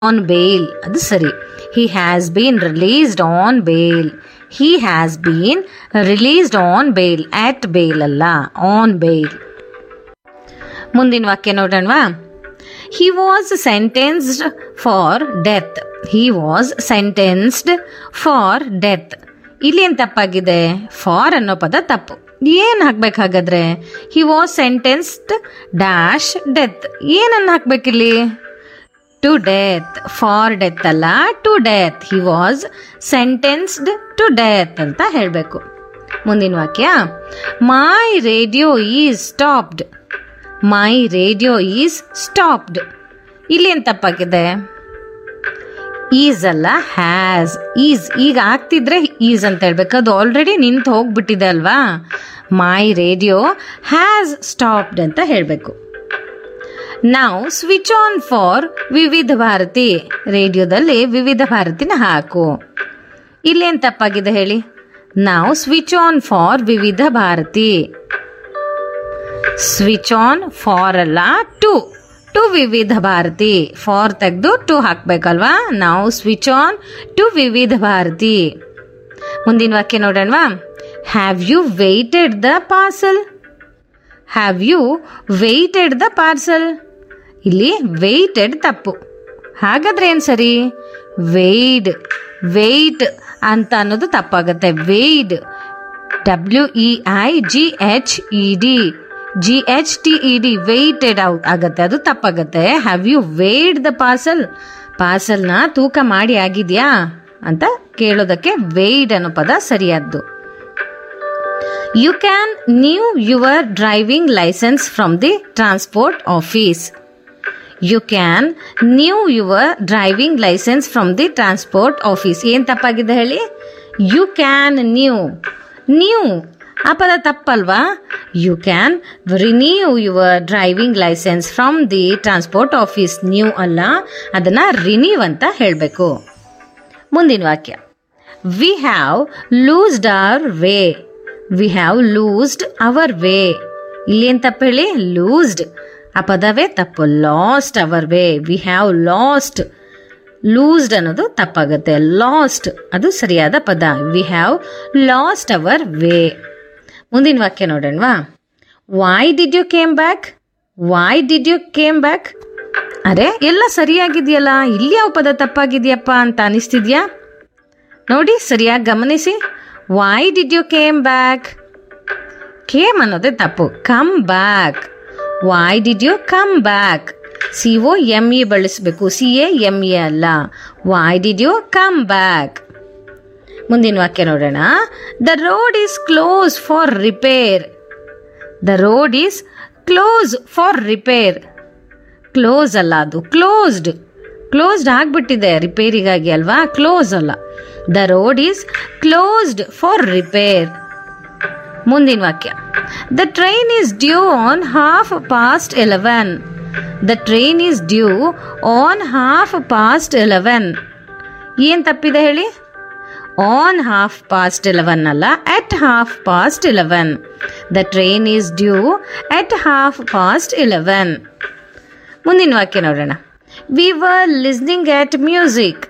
on bail ಅದು ಸರಿ he has been released on bail he has been released on bail at bail ಅಲ್ಲ on bail ಮುಂದಿನ ವಾಕ್ಯ ನೋಡೋಣವಾ he was sentenced for death he was sentenced for death ಇಲ್ಲಿ ಏನು ತಪ್ಪಾಗಿದೆ for ಅನ್ನೋ ಪದ ತಪ್ಪು ಏನು ಹಾಕ್ಬೇಕು ಹಾಗಾದ್ರೆ he was sentenced dash death ಏನನ್ನು ಹಾಕ್ಬೇಕಿಲ್ಲಿ ಟು ಡೆತ್ ಫಾರ್ ಡೆತ್ ಅಲ್ಲ to death he was sentenced to death ಅಂತ ಹೇಳಬೇಕು ಮುಂದಿನ ವಾಕ್ಯ my radio is stopped my radio is stopped ಇಲ್ಲಿ ಏನು ತಪ್ಪಾಗಿದೆ ಈಸ್ ಅಲ್ಲ ಹ್ಯಾಸ್ ಈಸ್ ಈಗ ಆಗ್ತಿದ್ರೆ ಈಸ್ ಅಂತ ಹೇಳ್ಬೇಕು ಅದು ಆಲ್ರೆಡಿ ನಿಂತು ಹೋಗ್ಬಿಟ್ಟಿದೆ ಅಲ್ವಾ ಮೈ ರೇಡಿಯೋ ಹ್ಯಾಸ್ ಸ್ಟಾಪ್ಡ್ ಅಂತ ಹೇಳಬೇಕು ನಾವು switch on for Vividh Bharati ರೇಡಿಯೋದಲ್ಲಿ ವಿವಿಧ ಭಾರತಿನ ಹಾಕು ಇಲ್ಲೇನು ತಪ್ಪಾಗಿದೆ ಹೇಳಿ ನಾವು switch on for Vividh Bharati switch on for ಅಲ್ಲ to to Vividh Bharati for ತೆಗೆದು ಟು ಹಾಕ್ಬೇಕಲ್ವಾ ನಾವು switch on to Vividh Bharati ಮುಂದಿನ ವಾಕ್ಯ ನೋಡೋಣವಾ have you weighted the parcel have you weighted the parcel ಇಲ್ಲಿ ವೆಯ್ಟೆಡ್ ತಪ್ಪು ಹಾಗಾದ್ರೆ ಏನು ಸರಿ ವೆಯ್ಡ್ ವೆಯ್ಟ್ ಅಂತ ಅನ್ನೋದು ತಪ್ಪಾಗುತ್ತೆ weighed W E I G H E D G H T E D weighted out ಆಗತ್ತೆ ಅದು ತಪ್ಪಾಗತ್ತೆ have you weighed the parcel ಪಾರ್ಸಲ್ನ ತೂಕ ಮಾಡಿ ಆಗಿದೆಯಾ ಅಂತ ಕೇಳೋದಕ್ಕೆ ವೆಯ್ಡ್ ಅನ್ನೋ ಪದ ಸರಿಯಾದ್ದು you can new your driving licence from the transport office you can new your driving licence from the transport office ಏನು ತಪ್ಪಾಗಿದೆ ಹೇಳಿ ಯು ಕ್ಯಾನ್ ನ್ಯೂ ನ್ಯೂ ಆ ಪದ ತಪ್ಪಲ್ವಾ you can renew your driving licence from the transport office new ಅಲ್ಲ ಅದನ್ನು renew ಅಂತ ಹೇಳಬೇಕು ಮುಂದಿನ ವಾಕ್ಯ we have loosed our way we have loosed our way ಇಲ್ಲಿ ಏನು ತಪ್ಪು ಹೇಳಿ ಲೂಸ್ಡ್ ಆ ಪದವೇ ತಪ್ಪು lost our way we have lost loosed ಅನ್ನೋದು ತಪ್ಪಾಗುತ್ತೆ ಲಾಸ್ಟ್ ಅದು ಸರಿಯಾದ ಪದ we have lost our way ಮುಂದಿನ ವಾಕ್ಯ ನೋಡೋಣವಾ why did you came back why did you came back ಅರೆ ಎಲ್ಲ ಸರಿಯಾಗಿದೆಯಲ್ಲ ಇಲ್ಲಿ ಯಾವ ಪದ ತಪ್ಪಾಗಿದೆಯಪ್ಪ ಅಂತ ಅನಿಸ್ತಿದ್ಯಾ ನೋಡಿ ಸರಿಯಾಗಿ ಗಮನಿಸಿ why did you came back came ಅನ್ನೋದೇ ತಪ್ಪು come back why did you come back C O M E ಬಳಸಬೇಕು ಸಿ ಎ ಎಮ್ ಎ ಅಲ್ಲ why did you come back ಮುಂದಿನ ವಾಕ್ಯ ನೋಡೋಣ the road is close for repair the road is close for repair close ಅಲ್ಲ ಅದು closed closed ಆಗಿಬಿಟ್ಟಿದೆ ರಿಪೇರಿಗಾಗಿ ಅಲ್ವಾ ಕ್ಲೋಸ್ ಅಲ್ಲ the road is closed for repair ಮುಂದಿನ ವಾಕ್ಯ the train is due on half past eleven the train is due on half past eleven ಏನು ತಪ್ಪಿದೆ ಹೇಳಿ ಆನ್ ಹಾಫ್ ಪಾಸ್ಟ್ ಎಲೆವೆನ್ ಅಲ್ಲ at half past eleven the train is due at half past eleven ಮುಂದಿನ ವಾಕ್ಯ ನೋಡೋಣ we were listening at music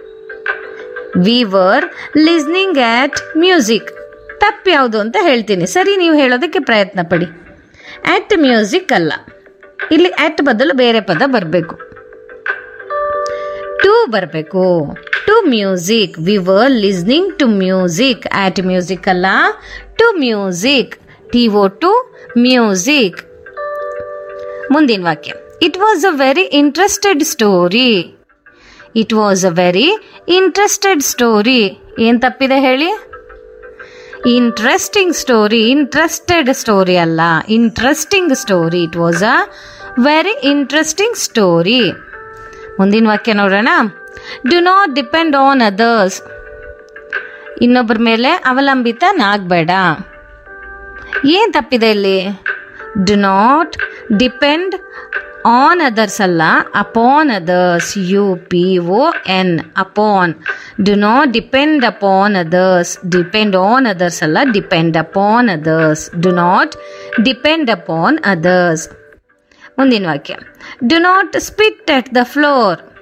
we were listening at music ತಪ್ಪು ಯಾವುದು ಅಂತ ಹೇಳ್ತೀನಿ ಸರಿ ನೀವು ಹೇಳೋದಕ್ಕೆ ಪ್ರಯತ್ನ ಪಡಿ ಎಟ್ ಮ್ಯೂಸಿಕ್ ಅಲ್ಲ ಇಲ್ಲಿ ಎಟ್ ಬದಲು ಬೇರೆ ಪದ ಬರಬೇಕು ಟು ಬರಬೇಕು to music we were listening to music at music ಅಲ್ಲ to music T O to music ಮುಂದಿನ ವಾಕ್ಯ it was a very interested story it was a very interested story ಏನು ತಪ್ಪಿದೆ ಹೇಳಿ ಇಂಟ್ರೆಸ್ಟಿಂಗ್ ಸ್ಟೋರಿ ಇಂಟ್ರೆಸ್ಟೆಡ್ ಸ್ಟೋರಿ ಅಲ್ಲ interesting story it was a very interesting story ಮುಂದಿನ ವಾಕ್ಯ ನೋಡೋಣ do not depend on others ಇನ್ನೊಬ್ಬರ ಮೇಲೆ ಅವಲಂಬಿತನಾಗಬೇಡ ಏನು ತಪ್ಪಿದೆ ಇಲ್ಲಿ do not depend on others ಅಲ್ಲ upon others U P O N upon do not depend upon others depend on others ಅಲ್ಲ depend upon others do not depend upon others ಮುಂದಿನ ವಾಕ್ಯ do not spit at the floor